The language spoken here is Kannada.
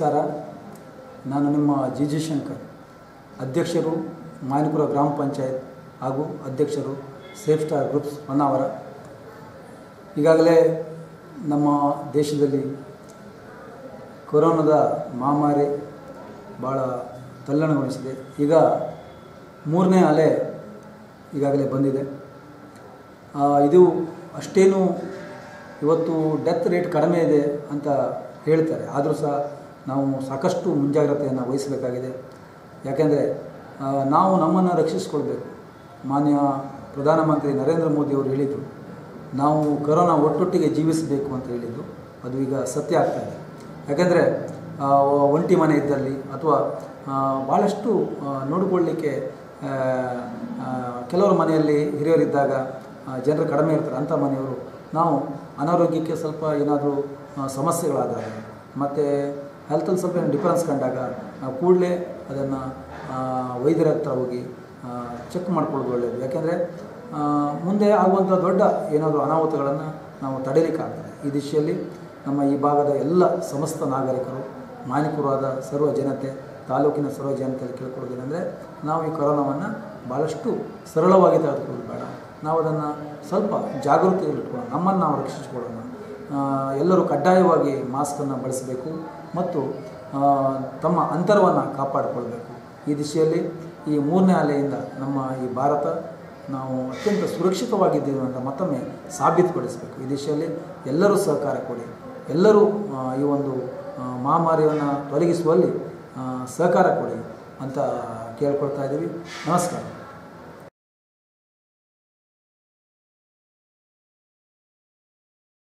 ನಮಸ್ಕಾರ ನಾನು ನಿಮ್ಮ ಜಿ ಜಿ ಶಂಕರ್ ಅಧ್ಯಕ್ಷರು ಮಾಯನಪುರ ಗ್ರಾಮ ಪಂಚಾಯತ್ ಹಾಗೂ ಅಧ್ಯಕ್ಷರು ಸೇಫ್ ಸ್ಟಾರ್ ಗ್ರೂಪ್ಸ್ ಹೊನ್ನಾವರ ಈಗಾಗಲೇ ನಮ್ಮ ದೇಶದಲ್ಲಿ ಕೊರೋನಾದ ಮಹಾಮಾರಿ ಭಾಳ ತಲ್ಲಣಗೊಳಿಸಿದೆ ಈಗ ಮೂರನೇ ಅಲೆ ಈಗಾಗಲೇ ಬಂದಿದೆ ಆ, ಇದು ಅಷ್ಟೇನು ಇವತ್ತು ಡೆತ್ ರೇಟ್ ಕಡಿಮೆ ಇದೆ ಅಂತ ಹೇಳ್ತಾರೆ ಆದರೂ ಸಹ ನಾವು ಸಾಕಷ್ಟು ಮುಂಜಾಗ್ರತೆಯನ್ನು ವಹಿಸಬೇಕಾಗಿದೆ ಯಾಕೆಂದರೆ ಆ, ನಾವು ನಮ್ಮನ್ನು ರಕ್ಷಿಸಿಕೊಳ್ಬೇಕು ಮಾನ್ಯ ಪ್ರಧಾನಮಂತ್ರಿ ನರೇಂದ್ರ ಮೋದಿ ಅವರು ಹೇಳಿದರು ನಾವು ಕೊರೋನಾ ಒಟ್ಟೊಟ್ಟಿಗೆ ಜೀವಿಸಬೇಕು ಅಂತ ಹೇಳಿದ್ದು ಅದು ಈಗ ಸತ್ಯ ಆಗ್ತಾ ಇದೆ ಯಾಕೆಂದರೆ ಒಂಟಿ ಮನೆ ಇದ್ದಲ್ಲಿ ಅಥವಾ ಭಾಳಷ್ಟು ಆ, ನೋಡಿಕೊಳ್ಳಿಕ್ಕೆ ಆ, ಆ, ಕೆಲವರ ಮನೆಯಲ್ಲಿ ಹಿರಿಯರಿದ್ದಾಗ ಆ, ಜನರು ಕಡಿಮೆ ಇರ್ತಾರೆ ಅಂಥ ಮನೆಯವರು ನಾವು ಅನಾರೋಗ್ಯಕ್ಕೆ ಸ್ವಲ್ಪ ಏನಾದರೂ ಸಮಸ್ಯೆಗಳಾದಾಗ ಮತ್ತು ಹೆಲ್ತಲ್ಲಿ ಸ್ವಲ್ಪ ಏನು ಡಿಫರೆನ್ಸ್ ಕಂಡಾಗ ನಾವು ಕೂಡಲೇ ಅದನ್ನು ವೈದ್ಯರ ಹತ್ರ ಹೋಗಿ ಚೆಕ್ ಮಾಡ್ಕೊಳ್ಳೋದು ಒಳ್ಳೆಯದು ಯಾಕೆಂದರೆ ಮುಂದೆ ಆಗುವಂಥ ದೊಡ್ಡ ಏನಾದರೂ ಅನಾಹುತಗಳನ್ನು ನಾವು ತಡೆಯಲಿಕ್ಕಾಗ್ತದೆ ಈ ದಿಶೆಯಲ್ಲಿ ನಮ್ಮ ಈ ಭಾಗದ ಎಲ್ಲ ಸಮಸ್ತ ನಾಗರಿಕರು ಮಾನಿಕುರವಾದ ಸರ್ವ ಜನತೆ ತಾಲೂಕಿನ ಸರ್ವ ಜನತೆಯಲ್ಲಿ ಕೇಳ್ಕೊಳ್ಳೋದೇನೆಂದರೆ ನಾವು ಈ ಕೊರೋನಾವನ್ನು ಭಾಳಷ್ಟು ಸರಳವಾಗಿ ತೆಗೆದುಕೊಳ್ಳೋದು ಬೇಡ ನಾವು ಅದನ್ನು ಸ್ವಲ್ಪ ಜಾಗೃತಿಯಲ್ಲಿಟ್ಕೊಳ್ಳೋಣ ನಮ್ಮನ್ನು ನಾವು ರಕ್ಷಿಸಿಕೊಳ್ಳೋಣ ಆ, ಎಲ್ಲರೂ ಕಡ್ಡಾಯವಾಗಿ ಮಾಸ್ಕನ್ನು ಬಳಸಬೇಕು ಮತ್ತು ಆ, ತಮ್ಮ ಅಂತರವನ್ನು ಕಾಪಾಡಿಕೊಳ್ಬೇಕು ಈ ದಿಶೆಯಲ್ಲಿ ಈ ಮೂರನೇ ಅಲೆಯಿಂದ ನಮ್ಮ ಈ ಭಾರತ ನಾವು ಅತ್ಯಂತ ಸುರಕ್ಷಿತವಾಗಿದ್ದೀವಿ ಅಂತ ಮತ್ತೊಮ್ಮೆ ಸಾಬೀತುಪಡಿಸಬೇಕು ಈ ದಿಶೆಯಲ್ಲಿ ಎಲ್ಲರೂ ಸಹಕಾರ ಕೊಡಿ ಎಲ್ಲರೂ ಆ, ಈ ಒಂದು ಆ, ಮಹಾಮಾರಿಯನ್ನು ತೊಲಗಿಸುವಲ್ಲಿ ಆ, ಸಹಕಾರ ಕೊಡಿ ಅಂತ ಕೇಳ್ಕೊಳ್ತಾ ಇದ್ದೀವಿ ನಮಸ್ಕಾರ